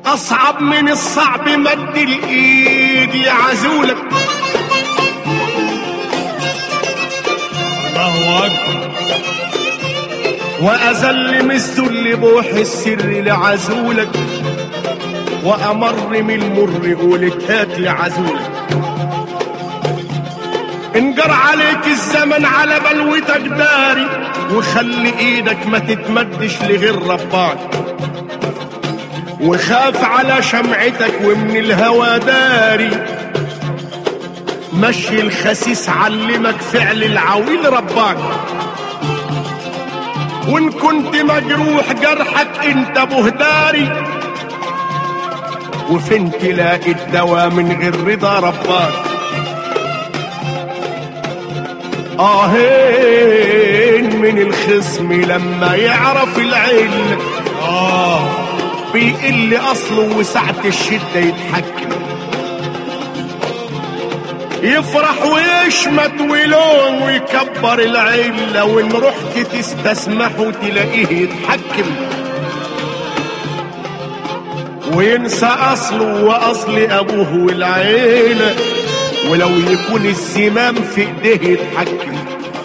اصعب من الصعب مد الايد لعزولك الله اكبر وأذل من الذل بوح السر لعزولك وأمر من المر قولتهات لعزولك انجر عليك الزمن على بلوتك داري وخلي ايدك ما تتمدش لغير رباك وخاف على شمعتك ومن الهوى داري مشي الخسيس علمك فعل العويل رباك وان كنت مجروح جرحك انت بهداري وفين تلاقي الدواء من غير رضا رباك آهين من الخصم لما يعرف العلم اه بيقل أصله وسعة الشدة يتحكم يفرح ويشمت ويلوم ويكبر العلة وإن رحت تستسمحه تلاقيه يتحكم وينسى أصله وأصل أبوه والعيلة ولو يكون الزمام في إيديه يتحكم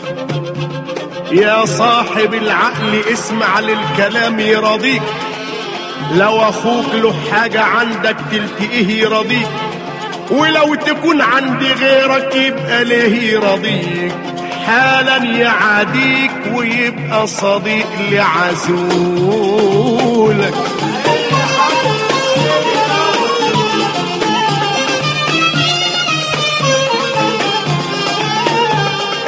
يا صاحب العقل اسمع للكلام يرضيك لو أخوك له حاجة عندك تلتقيه يرضيك ولو تكون عندي غيرك يبقى ليه يرضيك حالا يعاديك ويبقى صديق لعزولك